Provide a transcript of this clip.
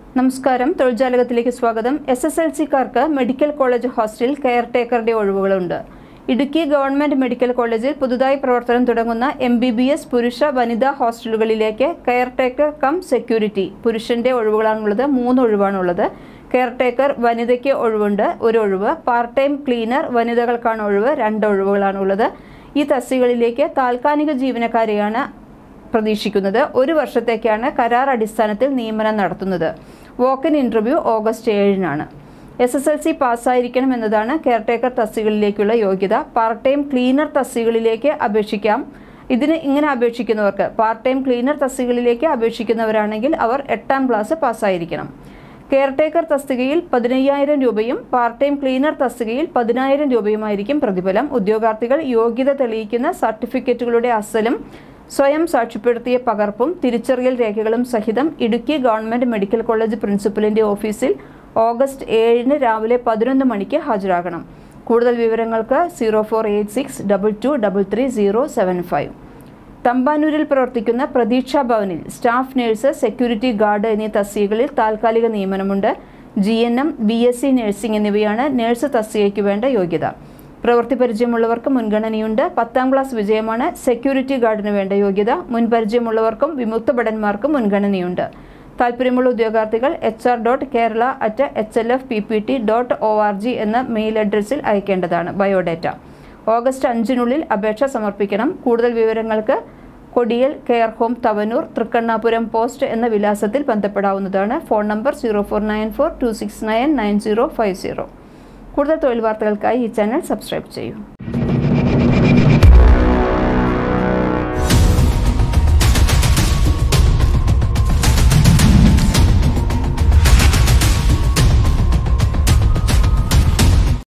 നമസ്കാരം തൊഴിൽജാലകത്തിലേക്ക് സ്വാഗതം എസ് എസ് എൽ സിക്കാർക്ക് മെഡിക്കൽ കോളേജ് ഹോസ്റ്റലിൽ കെയർ ടേക്കറുടെ ഒഴിവുകളുണ്ട് ഇടുക്കി ഗവൺമെന്റ് മെഡിക്കൽ കോളേജിൽ പുതുതായി പ്രവർത്തനം തുടങ്ങുന്ന എം ബി ബി എസ് പുരുഷ വനിതാ ഹോസ്റ്റലുകളിലേക്ക് കെയർ ടേക്കർ കം സെക്യൂരിറ്റി പുരുഷന്റെ ഒഴിവുകളാണുള്ളത് മൂന്ന് ഒഴിവാണുള്ളത് കെയർ ടേക്കർ വനിതയ്ക്ക് ഒഴിവുണ്ട് ഒരു ഒഴിവ് പാർട്ട് ടൈം ക്ലീനർ വനിതകൾക്കാണ് ഒഴിവ് രണ്ട് ഒഴിവുകളാണുള്ളത് ഈ തസ്തികളിലേക്ക് താൽക്കാലിക ജീവനക്കാരെയാണ് പ്രതീക്ഷിക്കുന്നത് ഒരു വർഷത്തേക്കാണ് കരാർ അടിസ്ഥാനത്തിൽ നിയമനം നടത്തുന്നത് വോക്കിൻ ഇൻ്റർവ്യൂ ഓഗസ്റ്റ് ഏഴിനാണ് എസ് എസ് എൽ സി പാസ്സായിരിക്കണം എന്നതാണ് കെയർടേക്കർ തസ്തികളിലേക്കുള്ള യോഗ്യത പാർട്ട് ടൈം ക്ലീനർ തസ്തികളിലേക്ക് അപേക്ഷിക്കാം ഇതിന് ഇങ്ങനെ അപേക്ഷിക്കുന്നവർക്ക് പാർട്ട് ടൈം ക്ലീനർ തസ്തികളിലേക്ക് അപേക്ഷിക്കുന്നവരാണെങ്കിൽ അവർ എട്ടാം ക്ലാസ് പാസ്സായിരിക്കണം കെയർടേക്കർ തസ്തികയിൽ പതിനയ്യായിരം രൂപയും പാർട്ട് ടൈം ക്ലീനർ തസ്തികയിൽ പതിനായിരം രൂപയുമായിരിക്കും പ്രതിഫലം ഉദ്യോഗാർത്ഥികൾ യോഗ്യത തെളിയിക്കുന്ന സർട്ടിഫിക്കറ്റുകളുടെ അസലും സ്വയം സാക്ഷ്യപ്പെടുത്തിയ പകർപ്പും തിരിച്ചറിയൽ രേഖകളും സഹിതം ഇടുക്കി ഗവൺമെന്റ് മെഡിക്കൽ കോളേജ് പ്രിൻസിപ്പലിന്റെ ഓഫീസിൽ ഓഗസ്റ്റ് ഏഴിന് രാവിലെ പതിനൊന്ന് മണിക്ക് ഹാജരാകണം കൂടുതൽ വിവരങ്ങൾക്ക് zero four eight six double two double three zero seven five തമ്പാനൂരിൽ പ്രവർത്തിക്കുന്ന പ്രതീക്ഷാ ഭവനിൽ സ്റ്റാഫ് നഴ്സ് സെക്യൂരിറ്റി ഗാർഡ് എന്നീ തസ്തികകളിൽ താൽക്കാലിക നിയമനമുണ്ട് G N M B S C nursing എന്നിവയാണ് നഴ്സ് തസ്തികയ്ക്ക് വേണ്ട യോഗ്യത പ്രവൃത്തി പരിചയമുള്ളവർക്ക് മുൻഗണനയുണ്ട് പത്താം ക്ലാസ് വിജയമാണ് സെക്യൂരിറ്റി ഗാർഡിന് വേണ്ട യോഗ്യത മുൻപരിചയമുള്ളവർക്കും വിമുക്ത ഭടന്മാർക്കും മുൻഗണനയുണ്ട് താല്പര്യമുള്ള ഉദ്യോഗാർത്ഥികൾ H R dot Kerala at H L F P P T dot O R G എന്ന മെയിൽ അഡ്രസ്സിൽ അയക്കേണ്ടതാണ് ബയോഡേറ്റ ഓഗസ്റ്റ് അഞ്ചിനുള്ളിൽ അപേക്ഷ സമർപ്പിക്കണം കൂടുതൽ വിവരങ്ങൾക്ക് കൊടിയൽ care home Thavanur Thrikkannapuram post എന്ന വിലാസത്തിൽ ബന്ധപ്പെടാവുന്നതാണ് phone number zero four nine four two six nine nine zero five zero കൂടുതൽ തൊഴിൽ വാർത്തകൾക്കായി ഈ ചാനൽ സബ്സ്ക്രൈബ് ചെയ്യൂ